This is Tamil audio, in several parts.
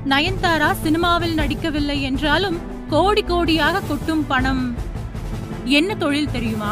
நயன்தாரா சினிமாவில் நடிக்கவில்லை என்றாலும் கோடி கோடியாக கொட்டும் பணம் என்ன தொழில் தெரியுமா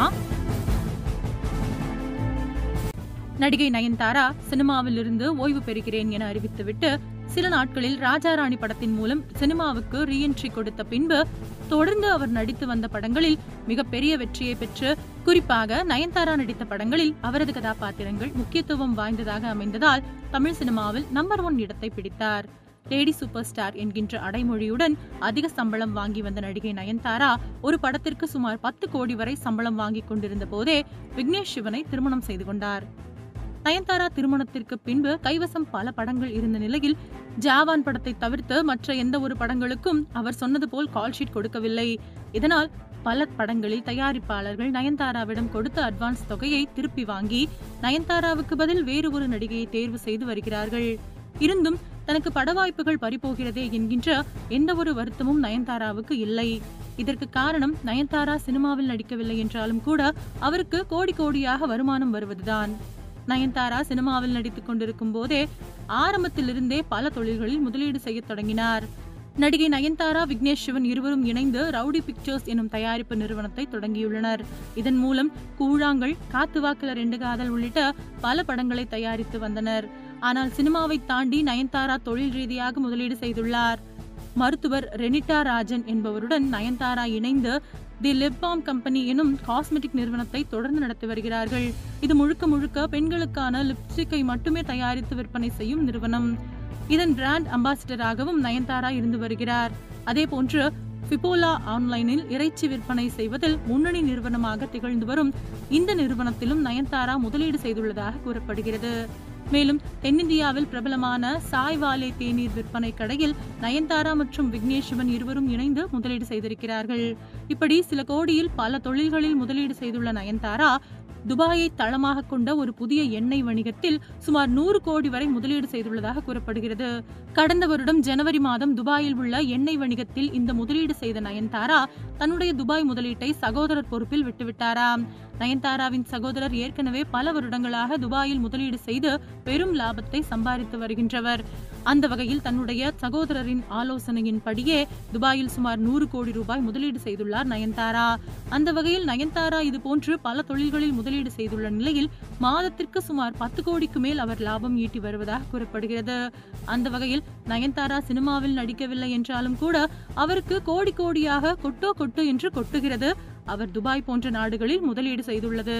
நடிகை நயன்தாரா சினிமாவில் இருந்து ஓய்வு பெறுகிறேன் என அறிவித்துவிட்டு சில நாட்களில் ராஜாராணி படத்தின் மூலம் சினிமாவுக்கு ரீஎன்ட்ரி கொடுத்த பின்பு தொடர்ந்து அவர் நடித்து வந்த படங்களில் மிகப்பெரிய வெற்றியை பெற்று குறிப்பாக நயன்தாரா நடித்த படங்களில் அவரது கதாபாத்திரங்கள் முக்கியத்துவம் வாய்ந்ததாக அமைந்ததால் தமிழ் சினிமாவில் நம்பர் ஒன் இடத்தை பிடித்தார் லேடி சூப்பர் ஸ்டார் என்கின்ற அடைமொழியுடன் அதிக சம்பளம் வாங்கி வந்த நடிகை நயன்தாரா ஒரு படத்திற்கு சுமார் பத்து கோடி வரை சம்பளம் வாங்கிக் கொண்டிருந்த போதே விக்னேஷ் சிவனை திருமணம் செய்து கொண்டார் நயன்தாரா திருமணத்திற்கு பின்பு கைவசம் பல படங்கள் இருந்த நிலையில் ஜாவான் படத்தை தவிர்த்து மற்ற எந்த ஒரு படங்களுக்கும் அவர் சொன்னது போல் கால் ஷீட் கொடுக்கவில்லை இதனால் பல படங்களில் தயாரிப்பாளர்கள் நயன்தாராவிடம் கொடுத்த அட்வான்ஸ் தொகையை திருப்பி வாங்கி நயன்தாராவுக்கு பதில் வேறு ஒரு நடிகையை தேர்வு செய்து வருகிறார்கள் இருந்தும் தனக்கு பட வாய்ப்புகள் பறிபோகிறதே என்கின்ற எந்த ஒரு வருத்தமும் நயன்தாராவுக்கு இல்லை இதற்கு காரணம் நயன்தாரா சினிமாவில் நடிக்கவில்லை என்றாலும் கூட அவருக்கு கோடி கோடியாக வருமானம் வருவதுதான் நயன்தாரா சினிமாவில் நடித்துக் கொண்டிருக்கும் போதே ஆரம்பத்திலிருந்தே பல தொழில்களில் முதலீடு செய்யத் தொடங்கினார் நடிகை நயன்தாரா விக்னேஷ் சிவன் இருவரும் இணைந்து ரவுடி பிக்சர்ஸ் எனும் தயாரிப்பு நிறுவனத்தை தொடங்கியுள்ளனர் இதன் மூலம் கூழாங்கல் காத்துவாக்கில ரெண்டு காதல் உள்ளிட்ட பல படங்களை தயாரித்து வந்தனர் ஆனால் சினிமாவை தாண்டி நயன்தாரா தொழில் ரீதியாக முதலீடு செய்துள்ளார் மருத்துவர் ரெனிட்டா ராஜன் என்பவருடன் நயன்தாரா இணைந்து தி லிப்பாம் கம்பெனி எனும் காஸ்மெட்டிக் நிறுவனத்தை தொடர்ந்து நடத்தி வருகிறார்கள் இது முழுக்க முழுக்க பெண்களுக்கான லிப்ஸ்டிக்கை மட்டுமே தயாரித்து விற்பனை செய்யும் நிறுவனம் இதன் பிராண்ட் அம்பாசிடராகவும் நயன்தாரா இருந்து வருகிறார் அதே போன்று ஃபிபோலா ஆன்லைனில் இறைச்சி விற்பனை செய்வதில் முன்னணி நிறுவனமாக திகழ்ந்து வரும் இந்த நிறுவனத்திலும் நயன்தாரா முதலீடு செய்துள்ளதாக கூறப்படுகிறது மேலும் தென்னிந்தியாவில் பிரபலமான சாய்வாலே தேநீர் விற்பனை கடையில் நயன்தாரா மற்றும் விக்னேஷ் சிவன் இருவரும் இணைந்து முதலீடு செய்திருக்கிறார்கள் இப்படி சில கோடியில் பல தொழில்களில் முதலீடு செய்துள்ள நயன்தாரா துபாயை தளமாக கொண்ட ஒரு புதிய எண்ணெய் வணிகத்தில் சுமார் நூறு கோடி வரை முதலீடு செய்துள்ளதாக கூறப்படுகிறது கடந்த வருடம் ஜனவரி மாதம் துபாயில் உள்ள எண்ணெய் வணிகத்தில் இந்த முதலீடு செய்த நயன்தாரா தன்னுடைய துபாய் முதலீட்டை சகோதரர் பொறுப்பில் விட்டுவிட்டாராம் நயன்தாராவின் சகோதரர் ஏற்கனவே பல வருடங்களாக துபாயில் முதலீடு செய்து பெரும் லாபத்தை சம்பாதித்து வருகின்றவர் அந்த வகையில் தன்னுடைய சகோதரரின் ஆலோசனையின்படியே துபாயில் சுமார் நூறு கோடி ரூபாய் முதலீடு செய்துள்ளார் நயன்தாரா அந்த வகையில் நயன்தாரா இதுபோன்று பல தொழில்களில் முதலீடு செய்துள்ள நிலையில் மாதத்திற்கு சுமார் பத்து கோடிக்கு மேல் அவர் லாபம் ஈட்டி வருவதாக கூறப்படுகிறது அந்த வகையில் நயன்தாரா சினிமாவில் நடிக்கவில்லை என்றாலும் கூட அவருக்கு கோடி கோடியாக கொட்டோ கொட்டு என்று கொட்டுகிறது அவர் துபாய் போன்ற நாடுகளில் முதலீடு செய்துள்ளது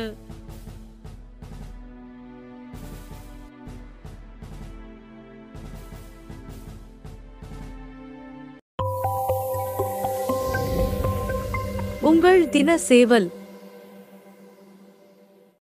உங்கள் தின சேவல்